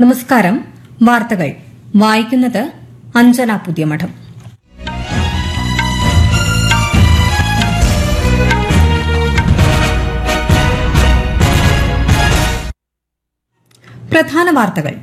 നമസ്കാരം വാർത്തകൾ വായിക്കുന്നത് അഞ്ജന പുതിയമഠം പ്രധാന വാർത്തകൾ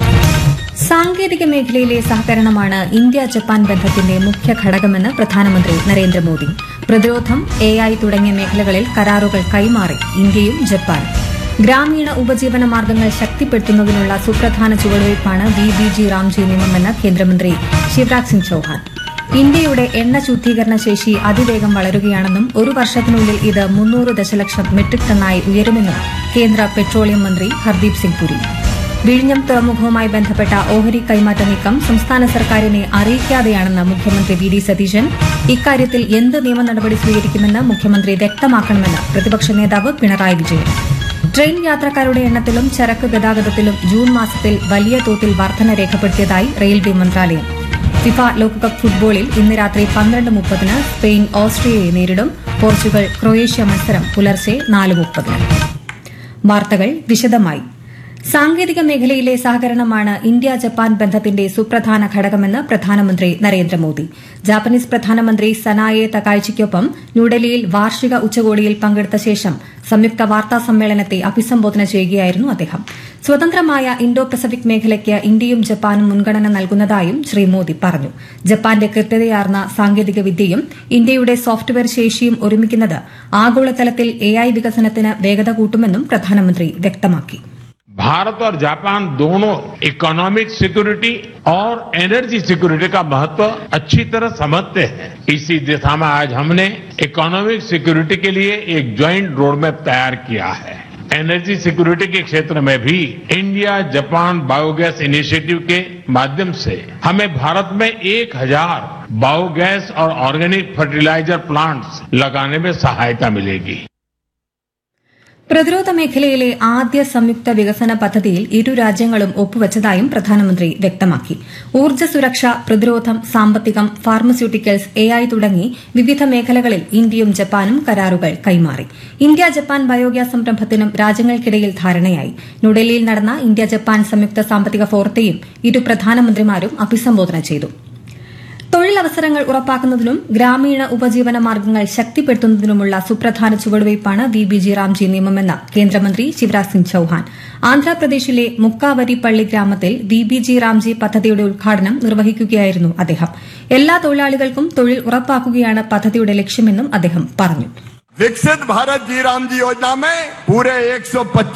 സാങ്കേതിക മേഖലയിലെ സഹകരണമാണ് ഇന്ത്യ ജപ്പാൻ ബന്ധത്തിന്റെ മുഖ്യ ഘടകമെന്ന് പ്രധാനമന്ത്രി നരേന്ദ്രമോദി പ്രതിരോധം എ ഐ തുടങ്ങിയ മേഖലകളിൽ കരാറുകൾ കൈമാറി ഇന്ത്യയും ജപ്പാനും ഗ്രാമീണ ഉപജീവന മാർഗ്ഗങ്ങൾ ശക്തിപ്പെടുത്തുന്നതിനുള്ള സുപ്രധാന ചുവടുവയ്പ്പാണ് ബി ബി ജി റാംജി നിയമമെന്ന് കേന്ദ്രമന്ത്രി ശിവരാജ് സിംഗ് ചൌഹാൻ ഇന്ത്യയുടെ എണ്ണ ശുദ്ധീകരണ ശേഷി അതിവേഗം വളരുകയാണെന്നും ഒരു വർഷത്തിനുള്ളിൽ ഇത് മുന്നൂറ് ദശലക്ഷം മെട്രിക് ടണ്ണായി ഉയരുമെന്നും കേന്ദ്ര പെട്രോളിയം മന്ത്രി ഹർദീപ് സിംഗ് പുരി വിഴിഞ്ഞം തുറമുഖവുമായി ബന്ധപ്പെട്ട ഓഹരി കൈമാറ്റ നീക്കം സംസ്ഥാന സർക്കാരിനെ അറിയിക്കാതെയാണെന്ന് മുഖ്യമന്ത്രി വി ഡി സതീശൻ ഇക്കാര്യത്തിൽ എന്ത് നിയമ നടപടി സ്വീകരിക്കുമെന്ന് മുഖ്യമന്ത്രി വ്യക്തമാക്കണമെന്ന് പ്രതിപക്ഷ നേതാവ് പിണറായി വിജയൻ ട്രെയിൻ യാത്രക്കാരുടെ എണ്ണത്തിലും ചരക്ക് ഗതാഗതത്തിലും ജൂൺ മാസത്തിൽ വലിയ തോതിൽ വർധന രേഖപ്പെടുത്തിയതായി റെയിൽവേ മന്ത്രാലയം ഫിഫ ലോകകപ്പ് ഫുട്ബോളിൽ ഇന്ന് രാത്രി പന്ത്രണ്ട് മുപ്പതിന് സ്പെയിൻ ഓസ്ട്രിയയെ നേരിടും പോർച്ചുഗൽ ക്രൊയേഷ്യ മത്സരം പുലർച്ചെ നാല് മുപ്പതിന് വാർത്തകൾ വിശദമായി സാങ്കേതിക മേഖലയിലെ സഹകരണമാണ് ഇന്ത്യ ജപ്പാൻ ബന്ധത്തിന്റെ സുപ്രധാന ഘടകമെന്ന് പ്രധാനമന്ത്രി നരേന്ദ്രമോദി ജാപ്പനീസ് പ്രധാനമന്ത്രി സനായെ തകാഴ്ചയ്ക്കൊപ്പം ന്യൂഡൽഹിയിൽ വാർഷിക ഉച്ചകോടിയിൽ പങ്കെടുത്ത ശേഷം സംയുക്ത വാർത്താ സമ്മേളനത്തെ അഭിസംബോധന ചെയ്യുകയായിരുന്നു അദ്ദേഹം സ്വതന്ത്രമായ ഇൻഡോ പസഫിക് മേഖലയ്ക്ക് ഇന്ത്യയും ജപ്പാനും മുൻഗണന നൽകുന്നതായും ശ്രീ മോദി പറഞ്ഞു ജപ്പാന്റെ കൃത്യതയാർന്ന സാങ്കേതിക വിദ്യയും ഇന്ത്യയുടെ സോഫ്റ്റ്വെയർ ശേഷിയും ഒരുമിക്കുന്നത് ആഗോളതലത്തിൽ എഐ വികസനത്തിന് വേഗത കൂട്ടുമെന്നും പ്രധാനമന്ത്രി വ്യക്തമാക്കി भारत और जापान दोनों इकोनॉमिक सिक्योरिटी और एनर्जी सिक्योरिटी का महत्व अच्छी तरह समझते हैं इसी दिशा में आज हमने इकोनॉमिक सिक्योरिटी के लिए एक ज्वाइंट रोड मैप तैयार किया है एनर्जी सिक्योरिटी के क्षेत्र में भी इंडिया जापान बायोगैस इनिशिएटिव के माध्यम से हमें भारत में एक हजार बायोगैस और ऑर्गेनिक फर्टिलाइजर प्लांट्स लगाने में सहायता मिलेगी പ്രതിരോധ മേഖലയിലെ ആദ്യ സംയുക്ത വികസന പദ്ധതിയിൽ ഇരു രാജ്യങ്ങളും ഒപ്പുവച്ചതായും പ്രധാനമന്ത്രി വ്യക്തമാക്കി ഊർജ്ജ സുരക്ഷ പ്രതിരോധം സാമ്പത്തികം ഫാർമസ്യൂട്ടിക്കൽസ് എഐ തുടങ്ങി വിവിധ മേഖലകളിൽ ഇന്ത്യയും ജപ്പാനും കരാറുകൾ കൈമാറി ഇന്ത്യ ജപ്പാൻ ബയോഗ്യാസ് സംരംഭത്തിനും രാജ്യങ്ങൾക്കിടയിൽ ധാരണയായി ന്യൂഡൽഹിയിൽ നടന്ന ഇന്ത്യ ജപ്പാൻ സംയുക്ത സാമ്പത്തിക ഫോറത്തെയും ഇരു പ്രധാനമന്ത്രിമാരും അഭിസംബോധന ചെയ്തു തൊഴിലവസരങ്ങൾ ഉറപ്പാക്കുന്നതിനും ഗ്രാമീണ ഉപജീവന മാർഗ്ഗങ്ങൾ ശക്തിപ്പെടുത്തുന്നതിനുമുള്ള സുപ്രധാന ചുവടുവയ്പ്പാണ് വി ബി ജി റാംജി നിയമമെന്ന് കേന്ദ്രമന്ത്രി ശിവരാജ് സിംഗ് ചൌഹാൻ ആന്ധ്രാപ്രദേശിലെ മുക്കാവരിപ്പള്ളി ഗ്രാമത്തിൽ വി ബി ജി റാംജി പദ്ധതിയുടെ ഉദ്ഘാടനം നിർവഹിക്കുകയായിരുന്നു അദ്ദേഹം എല്ലാ തൊഴിലാളികൾക്കും തൊഴിൽ ഉറപ്പാക്കുകയാണ് പദ്ധതിയുടെ ലക്ഷ്യമെന്നും അദ്ദേഹം പറഞ്ഞു विकसित भारत जी राम जी योजना में पूरे 125